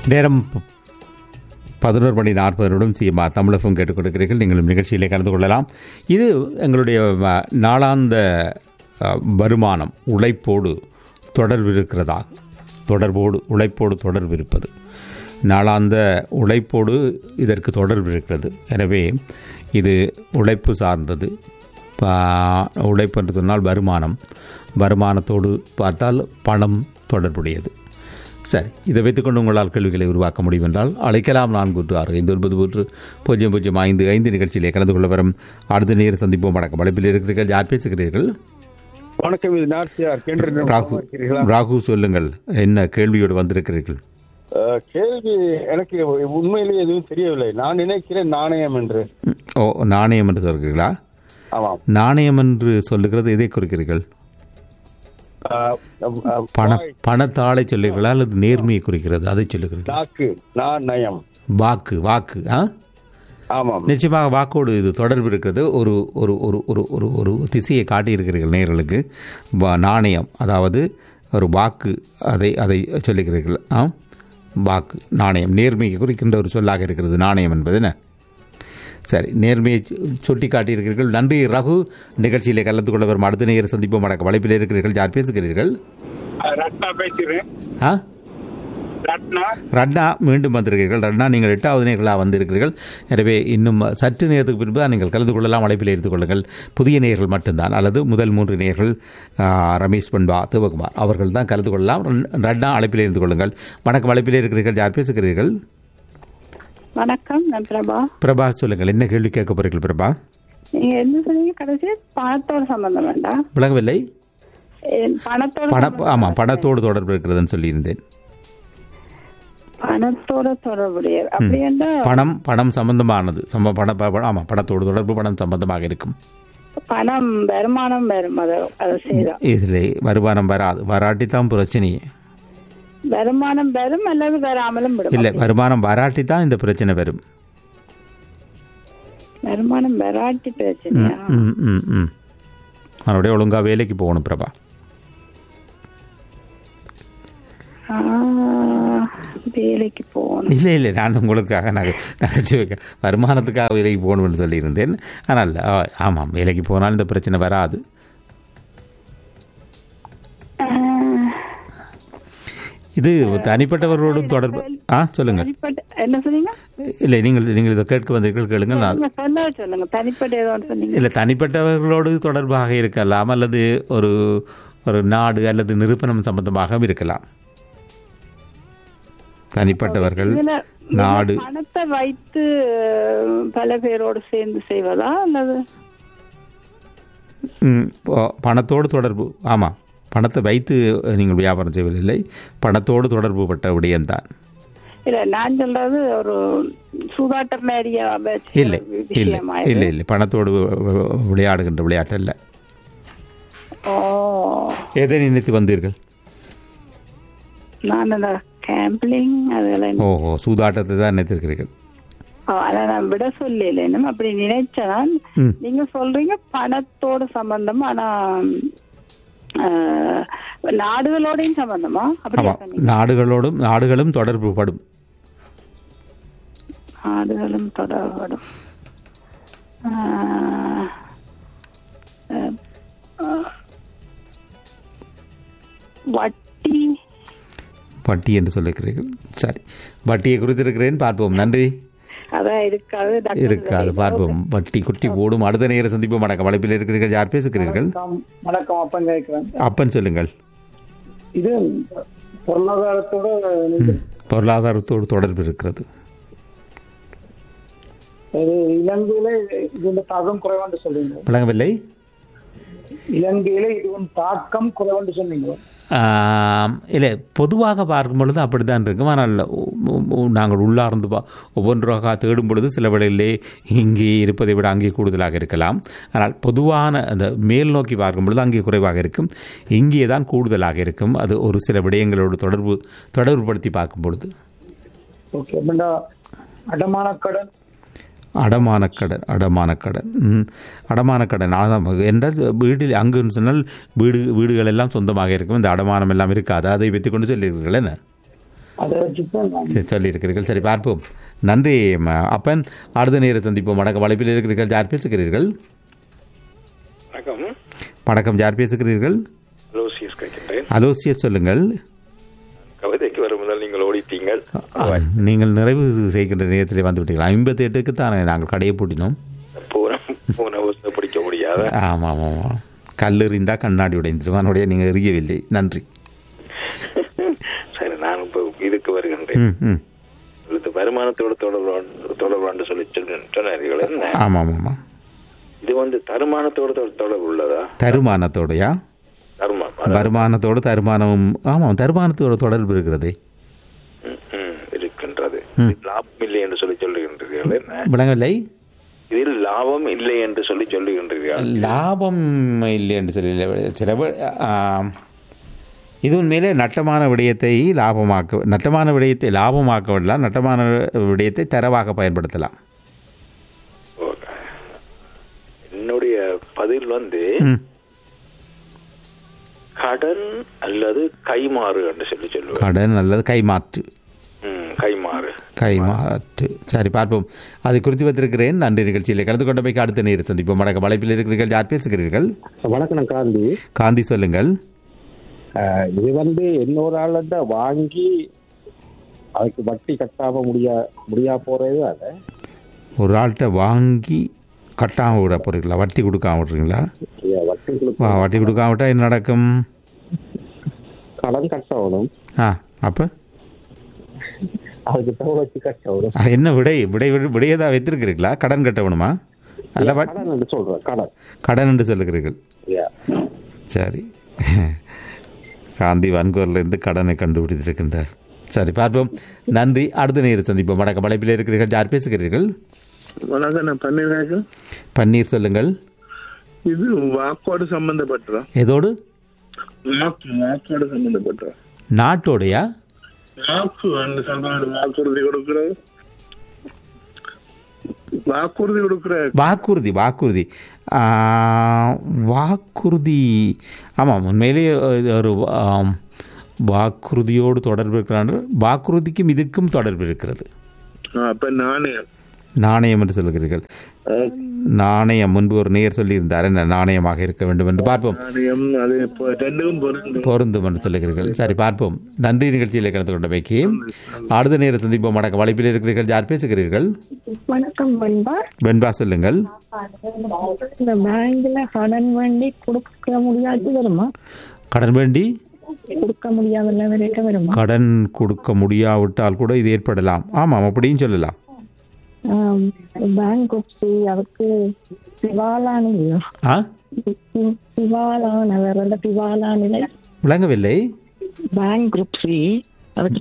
நேரம் ப- பதினோரு மணி நாற்பது நிமிடம் சிஎம்ஆ தமிழகம் கேட்டுக்கொண்டிருக்கிறீர்கள் நீங்களும் நிகழ்ச்சியிலே கலந்து கொள்ளலாம் இது எங்களுடைய அ, நாளாந்த அ, வருமானம் உழைப்போடு தொடர்பு இருக்கிறதா தொடர்போடு உழைப்போடு தொடர்பு இருப்பது நாளாந்த உழைப்போடு இதற்கு தொடர்பு இருக்கிறது எனவே இது உழைப்பு சார்ந்தது பா- உழைப்பு என்று சொன்னால் வருமானம் வருமானத்தோடு பார்த்தால் பணம் தொடர்புடையது சரி இதை வைத்துக்கொண்டு உங்களால் கேள்விகளை உருவாக்க முடியும் என்றால் அழைக்கலாம் நான்கு ஒன்று ஆறு ஐந்து ஒன்பது ஒன்று பூஜ்ஜியம் பூஜ்ஜியம் ஐந்து ஐந்து நிகழ்ச்சியிலே கலந்து கொள்ள வரும் அடுத்த நேரம் சந்திப்போம் வணக்கம் அழைப்பில் இருக்கிறீர்கள் யார் பேசுகிறீர்கள் வணக்கம் இது நார்சியார் கேண்டு ராகு ராகு சொல்லுங்கள் என்ன கேள்வியோடு வந்திருக்கிறீர்கள் கேள்வி எனக்கு உண்மையிலேயே எதுவும் தெரியவில்லை நான் நினைக்கிறேன் நாணயம் என்று ம், ஓ நாணயம் என்று சொல்கிறீர்களா ஆமாம் நாணயம் என்று சொல்லுகிறது எதை குறிக்கிறீர்கள் அஹ், அஹ், பண பணத்தாளை சொல்லுகிறீர்களா அல்லது நேர்மையை குறிக்கிறது அதை சொல்லுகிறீர்கள் நாக்கு நாணயம் வாக்கு வாக்கு ஆ ஆமாம் நிச்சயமாக வாக்கோடு இது தொடர்பு இருக்கிறது ஒரு ஒரு ஒரு ஒரு ஒரு ஒரு திசையை காட்டியிருக்கிறீர்கள் நேர்களுக்கு வா- நாணயம் அதாவது ஒரு வாக்கு அதை அதை சொல்லுகிறீர்கள் ஆ வாக்கு நாணயம் நேர்மையை குறிக்கின்ற ஒரு சொல்லாக இருக்கிறது நாணயம் என்பது என்ன சரி நேர்மையை சு- சுட்டி காட்டியிருக்கிறீர்கள் நன்றி ரகு நிகழ்ச்சியிலே கலந்து கொள்ள வரும் அடுத்த நேர சந்திப்போம் வணக்கம் வலைப்பில் இருக்கிறீர்கள் யார் பேசுகிறீர்கள் ரத்னா பேசுகிறேன் ஆ ரத்னா ரட்னா மீண்டும் வந்திருக்கிறீர்கள் ரட்னா நீங்கள் எட்டாவது நேர்களாக வந்திருக்கிறீர்கள் எனவே இன்னும் சற்று நேரத்துக்கு பின்பு தான் நீங்கள் கலந்து கொள்ளலாம் அழைப்பில் எடுத்துக் கொள்ளுங்கள் புதிய நேர்கள் மட்டும்தான் அல்லது முதல் மூன்று நேர்கள் ஆ, ரமேஷ் பண்பா சிவகுமார் அவர்கள் தான் கலந்து கொள்ளலாம் ரன்- ரட்னா அழைப்பில் இருந்து கொள்ளுங்கள் வணக்கம் அழைப்பில் இருக்கிறீர்கள் யார் பேசுகிறீர்கள் வணக்கம் நான் பிரபா பிரபா சொல்லுங்கள் என்ன கேள்வி கேட்க போறீர்கள் பிரபா நீங்க என்ன சொன்னீங்க கடைசி பணத்தோட சம்பந்தம் வேண்டாம் விளங்கவில்லை என் பணத்தோட பண சம்பந்தம் ஆமாம் பணத்தோடு தொடர்பு இருக்கிறதுன்னு சொல்லியிருந்தேன் பணத்தோட தொடர்புடைய அப்படி என்றால் பணம் பணம் சம்பந்தமானது சம்ப பண ப- ஆமாம் பணத்தோடு தொடர்பு பணம் சம்பந்தமாக இருக்கும் பணம் வருமானம் வரும் அதை அதை செய்தா இதில் வருமானம் வராது வராட்டி தான் பிரச்சனையே வருமானம் வரும் அல்லது வராமலும் விடும் இல்லை வருமானம் வராட்டி தான் இந்த பிரச்சனை வரும் வருமானம் வராட்டி பிரச்சனையா ம் ம் ம் மறுபடியும் ஒழுங்காக வேலைக்கு போகணும் பிரபா ஆ, வேலைக்கு போகணும் இல்லை இல்லை நான் உங்களுக்காக நகை நகைச்சுவைக்க வருமானத்துக்காக வேலைக்கு போகணும்னு சொல்லியிருந்தேன் ஆனால் ஆ, ஆமாம் வேலைக்கு போனால் இந்த பிரச்சனை வராது ஆ, இது தனிப்பட்டவர்களோடு தொடர்பு ஆ சொல்லுங்கள் தனிப்பட்ட என்ன சொன்னீங்க இல்லை நீங்கள் நீங்கள் இதை கேட்க வந்தீர்கள் கேளுங்க நான் நீங்க சொன்னா சொல்லுங்க தனிப்பட்ட ஏதோ ஒன்று சொன்னீங்க இல்லை தனிப்பட்டவர்களோடு தொடர்பாக இருக்கலாம் அல்லது ஒரு ஒரு நாடு அல்லது நிறுவனம் சம்பந்தமாக இருக்கலாம் தனிப்பட்டவர்கள் இதுல நாடு பணத்தை வைத்து அஹ், பல பேரோடு சேர்ந்து செய்வதா அல்லது ம், ப- பணத்தோடு தொடர்பு ஆமாம் பணத்தை வைத்து நீங்கள் வியாபாரம் செய்வதில்லை பணத்தோடு தொடர்பு பட்ட விடயம்தான் இல்ல நான் சொல்றது ஒரு சூதாட்டம் மாதிரியா வச்ச இல்லை இல்லை விஷயமா இது? இல்லை இல்லை பணத்தோடு வி- வி- விளையாடுகின்ற விளையாட்டு அல்ல ஓ எதை நினைத்து வந்தீர்கள் நான் அந்த கேம்பிளிங் அதெல்லாம் ஓஹோ சூதாட்டத்தை தான் நினைத்திருக்கிறீர்கள் ஓ, அதை நான் விட சொல்லல இன்னும் அப்படி நினைச்சேன் ம். நீங்க சொல்றீங்க பணத்தோட சம்பந்தம் ஆனா அஹ், நாடுகளோடையும் சம்பந்தமா அப்படியா ஆமாம் சொன்னீங்க நாடுகளோடும் நாடுகளும் தொடர்பு படும் நாடுகளும் தொடர்படும் ஆஹ், அஹ், வட்டி வட்டி என்று சொல்லுகிறீர்கள் சரி வட்டியை குறித்திருக்கிறேன் பார்ப்போம் நன்றி அதான் இருக்காது டாக்டர் இருக்காது பார்ப்போம் வட்டி குட்டி போடும் அடுத்த நேர சந்திப்போம் வணக்கம் வளைப்பில் இருக்கிறீர்கள் யார் பேசுகிறீர்கள் வணக்கம் வணக்கம் அப்பன் கேட்கிறேன் அப்பன் சொல்லுங்கள் இது பொருளாதாரத்தோட நீங்க- பொருளாதாரத்தோடு தொடர்பு இருக்கிறது இது இலங்கையில இதன் தாக்கம் குறைவாண்டு சொல்றீங்க விளங்கவில்லை இலங்கையில இதுவும் தாக்கம் குறைவாண்டு சொன்னீங்க ஆம், இல்லை பொதுவாக பார்க்கும் பொழுது அப்படித்தான் இருக்கும் ஆனால் உ- உ- நாங்கள் உள்ளார்ந்து பா ஒவ்வொன்றாக தேடும் பொழுது சில வேளையிலே இங்கே இருப்பதை விட அங்கே கூடுதலாக இருக்கலாம் ஆனால் பொதுவான அந்த மேல் நோக்கி பார்க்கும் பொழுது அங்கே குறைவாக இருக்கும் இங்கே தான் கூடுதலாக இருக்கும் அது ஒரு சில விடயங்களோடு தொடர்பு தொடர்புபடுத்தி பார்க்கும் பொழுது ஓகே அப்படின்னா அடமான கடன் அடமானக்கடன் அடமானக்கடன் ம், அடமானக்கடன் அதான் என்றால் வீட்டில் அங்குன்னு சொன்னால் வீடு வீடுகள் எல்லாம் சொந்தமாக இருக்கும் இந்த அடமானம் எல்லாம் இருக்காது அதை வைத்துக் கொண்டு சொல்லியிருக்கீர்கள் என்ன அதை வச்சு தான் நான் சரி சொல்லியிருக்கிறீர்கள் சரி பார்ப்போம் நன்றி ம- அப்பன் அடுத்த நேர சந்திப்போம் வணக்கம் வலைப்பில் இருக்கிறீர்கள் யார் பேசுகிறீர்கள் வணக்கம் வணக்கம் யார் பேசுகிறீர்கள் லோசியஸ் கேட்கின்றேன் அலோசியஸ் சொல்லுங்கள் கவிதைக்கு வரும் முதல் நீங்கள் ஓடிட்டீங்கள் நீங்கள் நிறைவு செய்கின்ற நேரத்திலே வந்து விட்டீர்கள் ஐம்பத்தி எட்டுக்கு தானே நாங்கள் கடையை பூட்டினோம் போன போன வருஷம் பிடிக்க முடியாத ஆமாம் ஆமாம் கல்லெறிந்தா கண்ணாடி உடைந்துடும் அதனுடைய நீங்கள் எறியவில்லை நன்றி சரி நான் இப்போ இதுக்கு வருகின்றேன் ம் ம் இது வருமானத்தோட தொடர்பு தொடர்பாண்டு சொல்லி சொன்ன- சொன்னார்கள் என்ன ஆமாம் ஆமாம் இது வந்து தருமானத்தோட தொ- தொடர்பு உள்ளதா தருமானத்தோடையா தருமானம் வருமானத்தோடு தருமானமும் ஆமாம் தருமானத்தோட தொடர்பு இருக்கிறதே ம், ம், இருக்கின்றது லாபம் இல்லை என்று சொல்லி சொல்லுகின்றீர்கள் என்ன விளங்கவில்லை இதில் லாபம் இல்லை என்று சொல்லி சொல்லுகின்றீர்கள் லாபம் இல்லை என்று சொல்லி சில வி- ஆம். இது உண்மையிலே நட்டமான விடயத்தை லாபமாக்க நட்டமான விடயத்தை லாபமாக்க விடலாம் நட்டமான விடயத்தை தரவாக பயன்படுத்தலாம் என்னுடைய பதில் வந்து ம். கடன் அல்லது கைமாறு என்று சொல்லி சொல்லுவேன் கடன் அல்லது கைமாற்று ம், கைமாறு கைமாற்று சரி பார்ப்போம் அதை குறித்து வைத்திருக்கிறேன் நன்றி நிகழ்ச்சியில் கலந்து கொண்டமைக்கு அடுத்த நேரம் சந்திப்போம் வணக்கம் வலைப்பில் இருக்கிறீர்கள் யார் பேசுகிறீர்கள் வணக்கம் நான் காந்தி காந்தி சொல்லுங்கள் ஆஹ் இது வந்து இன்னொரு ஆள்கிட்ட வாங்கி அதுக்கு வட்டி கட்டாம முடியா முடியா போறது அதை ஒரு ஆள்கிட்ட வாங்கி கட்டாமல் விட போகிறீங்களா வட்டி கொடுக்காம விட்றீங்களா வட்டி கொடுக்க வா, வட்டி கொடுக்காம விட்டா என்ன நடக்கும் கடன் கட்டணும் ஆ அப்போ அதுக்கு தான் வச்சு கட்டணும் அது என்ன விடை விடை விடையை தான் வைத்திருக்கிறீர்களா கடன் கட்ட வேணுமா அல்ல வட்- கடன் என்று சொல்றேன் கடன் கடன் என்று சொல்லுகிறீர்கள் Yeah. சரி காந்தி வன்கூர்லேருந்து கடனை கண்டுபிடித்திருக்கின்றார் சரி பார்ப்போம் நன்றி அடுத்த நேரம் சந்திப்போம் வணக்கம் வளைப்பில் இருக்கிறீர்கள் யார் பேசுகிறீர்கள் வணக்கம் நான் பன்னீர்ராஜன் பன்னீர் சொல்லுங்கள் இது வாக்கோடு சம்பந்தப்பட்டதா எதோடு வாக்கு வாக்கோடு சம்பந்தப்பட்டதா நாட்டோடையா வாக்கு அந்த சொல்றாரு வாக்குறுதி கொடுக்கிறது வாக்குறுதி கொடுக்கிற வாக்குறுதி வாக்குறுதி ஆ, வாக்குறுதி ஆமாம் உண்மையிலேயே இது ஒரு ஆம், வாக்குறுதியோடு தொடர்பு இருக்கிறான் வாக்குறுதிக்கும் இதுக்கும் தொடர்பு இருக்கிறது அப்ப நாணயம் நாணயம் என்று சொல்லுகிறீர்கள் நாணயம் முன்பு ஒரு நேர் சொல்லியிருந்தார் என்ன நாணயமாக இருக்க வேண்டும் என்று பார்ப்போம் நாணயம் அது இப்போ ரெண்டுக்கும் பொருந்தும் பொருந்தும் என்று சொல்லுகிறீர்கள் சரி பார்ப்போம் நன்றி நிகழ்ச்சியில் கலந்து கொண்டமைக்கு அடுத்த நேரம் சந்திப்போம் வணக்கம் வலைப்பில் இருக்கிறீர்கள் யார் பேசுகிறீர்கள் வணக்கம் வெண்பா வெண்பா சொல்லுங்கள் இந்த பேங்க்ல கடன் வேண்டி கொடுக்க முடியாது வருமா கடன் வேண்டி கொடுக்க முடியாத வரைக்கும் வருமா கடன் கொடுக்க முடியாவிட்டால் கூட இது ஏற்படலாம் ஆமாம் அப்படியும் சொல்லலாம் பேங்க் ஒப்சி அதுக்கு திவாலான இல்லையோ ஆ திவாலான வேற திவாலான விளங்கவில்லை பேங்க் குரூப் சி அதுக்கு